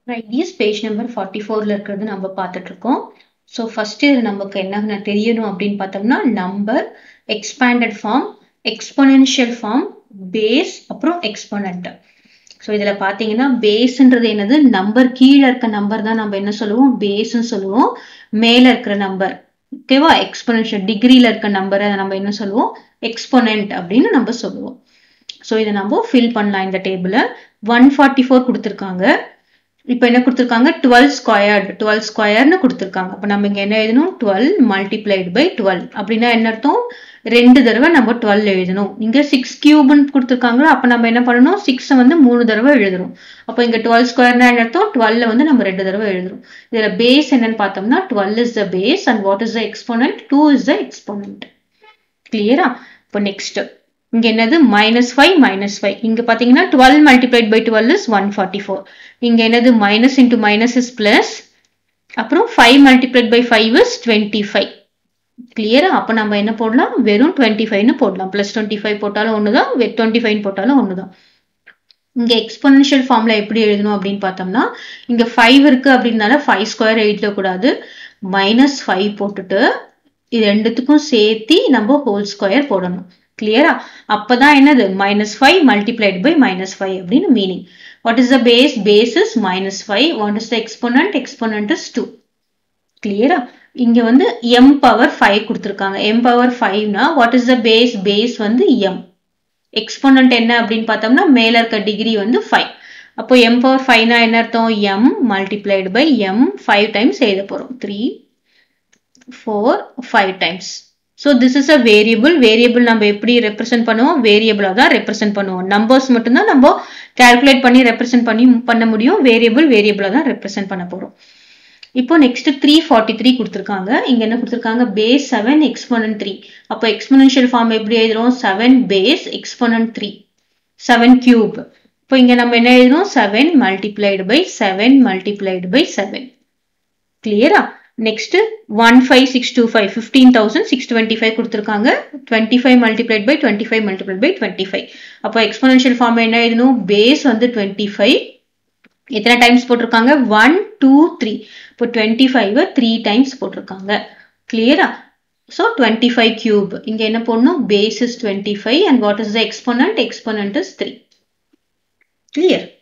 right is page number forty ஃபோரில் இருக்கிறது நம்ம பார்த்துட்டு இருக்கோம் ஸோ ஃபர்ஸ்ட் இது நமக்கு என்ன தெரியணும் அப்படின்னு பார்த்தோம்னா number expanded form exponential form base அப்புறம் எக்ஸ்பொனண்ட் ஸோ இதில் பார்த்தீங்கன்னா பேஸ்ன்றது என்னது நம்பர் கீழே இருக்க நம்பர் தான் நம்ம என்ன சொல்லுவோம் பேஸ்ன்னு சொல்லுவோம் மேலே இருக்கிற நம்பர் ஓகேவா எக்ஸ்பொனென்ஷியல் டிகிரியில் இருக்க நம்பரை நம்ம என்ன சொல்லுவோம் எக்ஸ்பொனென்ட் அப்படின்னு நம்ம சொல்லுவோம் ஸோ இதை நம்ம ஃபில் பண்ணலாம் இந்த டேபிளை ஒன் ஃபார்ட்டி ஃபோர் கொடுத்துருக்காங்க இப்போ என்ன கொடுத்துருக்காங்க டுவெல் ஸ்கொயர்டு டுவெல் ஸ்கொயர்னு கொடுத்துருக்காங்க அப்போ நம்ம இங்கே என்ன எழுதணும் டுவெல் மல்டிப்ளைடு பை டுவெல் அப்படின்னா என்ன அர்த்தம் ரெண்டு தடவை நம்ம டுவெல் எழுதணும் இங்கே சிக்ஸ் கியூப்னு கொடுத்துருக்காங்களா அப்போ நம்ம என்ன பண்ணணும் சிக்ஸை வந்து மூணு தடவை எழுதணும் அப்போ இங்கே டுவெல் ஸ்கொயர்னா என்ன அர்த்தம் டுவெல்ல வந்து நம்ம ரெண்டு தடவை எழுதணும் இதில் பேஸ் என்னன்னு பார்த்தோம்னா twelve is the base and what is the exponent two is the exponent கிளியரா இப்போ நெக்ஸ்ட் இங்க என்னது மைனஸ் ஃபைவ் மைனஸ் ஃபைவ் இங்க பாத்தீங்கன்னா twelve multiplied by twelve is one forty four இங்க என்னது minus into minus is plus அப்புறம் five multiplied by five is twenty five கிளியரா அப்போ நம்ம என்ன போடலாம் வெறும் டுவெண்ட்டி ஃபைவ்னு போடலாம் பிளஸ் டுவெண்ட்டி ஃபைவ் போட்டாலும் ஒன்று தான் டுவெண்ட்டி ஃபைவ் போட்டாலும் ஒன்று தான் இங்க எக்ஸ்பொனன்ஷியல் ஃபார்ம்ல எப்படி எழுதணும் அப்படின்னு பார்த்தோம்னா இங்க ஃபைவ் இருக்கு அப்படின்னால ஃபைவ் ஸ்கொயர் எழுதக்கூடாது மைனஸ் ஃபைவ் போட்டுட்டு இது ரெண்டுத்துக்கும் சேர்த்து நம்ம ஹோல் ஸ்கொயர் போடணும் கிளியரா அப்பதான் என்னது minus five multiplied by minus five அப்படின்னு meaning what is the base base is minus five what is the exponent exponent is two கிளியரா இங்க வந்து எம் பவர் ஃபைவ் கொடுத்துருக்காங்க எம் பவர் ஃபைவ்னா what is the base base வந்து M exponent என்ன அப்படின்னு பார்த்தோம்னா மேல இருக்க டிகிரி வந்து ஃபைவ் அப்போ எம் பவர் ஃபைவ்னா என்ன அர்த்தம் M multiplied by M five times எழுத போறோம் three four five times so this is a variable variable நம்ம எப்படி ரெப்ரசென்ட் பண்ணுவோம் வேரியபிளாக தான் ரெப்ரசென்ட் பண்ணுவோம் நம்பர்ஸ் மட்டும்தான் நம்ம கால்குலேட் பண்ணி ரெப்ரசென்ட் பண்ணி பண்ண முடியும் வேரியபிள் வேரியபிளாக தான் ரெப்ரசென்ட் பண்ண போகிறோம் இப்போ நெக்ஸ்ட் த்ரீ ஃபார்ட்டி த்ரீ கொடுத்துருக்காங்க இங்க என்ன கொடுத்துருக்காங்க பேஸ் செவன் எக்ஸ்போனன்ட் த்ரீ அப்போ எக்ஸ்போனன்ஷியல் ஃபார்ம் எப்படி எழுதுறோம் seven base exponent three seven cube இப்போ இங்க நம்ம என்ன எழுதுறோம் seven multiplied by seven multiplied by seven கிளியரா next one five six two five fifteen thousand six twenty five கொடுத்துருக்காங்க twenty five multiplied by twenty five multiplied by twenty five அப்போ exponential form என்ன எழுதணும் பேஸ் வந்து twenty five எத்தனை times போட்டிருக்காங்க one two three இப்போ twenty five three times போட்டிருக்காங்க கிளியரா ஸோ டுவெண்ட்டி ஃபைவ் கியூப் இங்க என்ன போடணும் base is twenty five and what is the exponent exponent is three clear